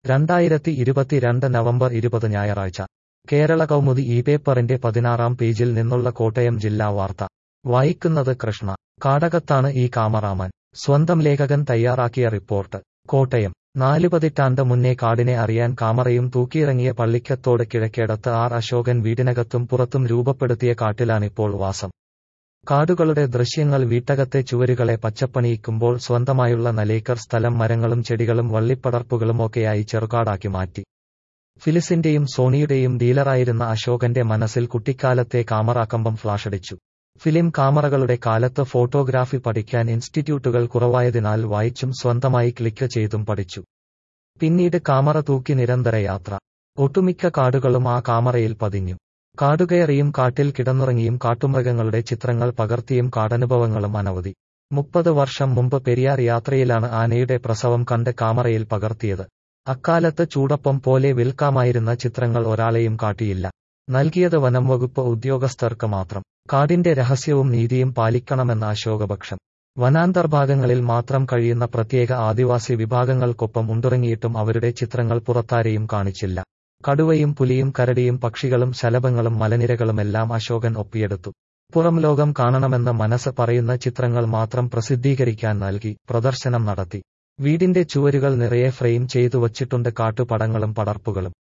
രണ്ടായിരത്തി ഇരുപത്തിരണ്ട് നവംബർ ഇരുപത് ഞായറാഴ്ച കേരള കൗമുദി ഈ പേപ്പറിന്റെ പതിനാറാം പേജിൽ നിന്നുള്ള കോട്ടയം ജില്ലാ വാർത്ത വായിക്കുന്നത് കൃഷ്ണ കാടകത്താണ് ഈ കാമറാമൻ സ്വന്തം ലേഖകൻ തയ്യാറാക്കിയ റിപ്പോർട്ട് കോട്ടയം നാല് പതിറ്റാണ്ട് മുന്നേ കാടിനെ അറിയാൻ കാമറയും തൂക്കിയിറങ്ങിയ പള്ളിക്കത്തോട് കിഴക്കേടത്ത് ആർ അശോകൻ വീടിനകത്തും പുറത്തും രൂപപ്പെടുത്തിയ കാട്ടിലാണിപ്പോൾ വാസം കാടുകളുടെ ദൃശ്യങ്ങൾ വീട്ടകത്തെ ചുവരുകളെ പച്ചപ്പണിയിക്കുമ്പോൾ സ്വന്തമായുള്ള നലേക്കർ സ്ഥലം മരങ്ങളും ചെടികളും വള്ളിപ്പടർപ്പുകളുമൊക്കെയായി ചെറുകാടാക്കി മാറ്റി ഫിലിസിന്റെയും സോണിയുടെയും ഡീലറായിരുന്ന അശോകന്റെ മനസ്സിൽ കുട്ടിക്കാലത്തെ കാമറാക്കമ്പം ഫ്ലാഷടിച്ചു ഫിലിം കാമറകളുടെ കാലത്ത് ഫോട്ടോഗ്രാഫി പഠിക്കാൻ ഇൻസ്റ്റിറ്റ്യൂട്ടുകൾ കുറവായതിനാൽ വായിച്ചും സ്വന്തമായി ക്ലിക്ക് ചെയ്തും പഠിച്ചു പിന്നീട് കാമറ തൂക്കി നിരന്തര യാത്ര ഒട്ടുമിക്ക കാടുകളും ആ കാമറയിൽ പതിഞ്ഞു കാടുകയറിയും കാട്ടിൽ കിടന്നുറങ്ങിയും കാട്ടുമൃഗങ്ങളുടെ ചിത്രങ്ങൾ പകർത്തിയും കാടനുഭവങ്ങളും അനവധി മുപ്പത് വർഷം മുമ്പ് പെരിയാർ യാത്രയിലാണ് ആനയുടെ പ്രസവം കണ്ട് കാമറയിൽ പകർത്തിയത് അക്കാലത്ത് ചൂടപ്പം പോലെ വിൽക്കാമായിരുന്ന ചിത്രങ്ങൾ ഒരാളെയും കാട്ടിയില്ല നൽകിയത് വനം വകുപ്പ് ഉദ്യോഗസ്ഥർക്ക് മാത്രം കാടിന്റെ രഹസ്യവും നീതിയും പാലിക്കണമെന്ന അശോകപക്ഷം വനാന്തർഭാഗങ്ങളിൽ മാത്രം കഴിയുന്ന പ്രത്യേക ആദിവാസി വിഭാഗങ്ങൾക്കൊപ്പം ഉണ്ടുറങ്ങിയിട്ടും അവരുടെ ചിത്രങ്ങൾ പുറത്താരെയും കാണിച്ചില്ല കടുവയും പുലിയും കരടിയും പക്ഷികളും ശലഭങ്ങളും മലനിരകളുമെല്ലാം അശോകൻ ഒപ്പിയെടുത്തു പുറം ലോകം കാണണമെന്ന് മനസ്സ് പറയുന്ന ചിത്രങ്ങൾ മാത്രം പ്രസിദ്ധീകരിക്കാൻ നൽകി പ്രദർശനം നടത്തി വീടിന്റെ ചുവരുകൾ നിറയെ ഫ്രെയിം ചെയ്തു വച്ചിട്ടുണ്ട് കാട്ടുപടങ്ങളും പടർപ്പുകളും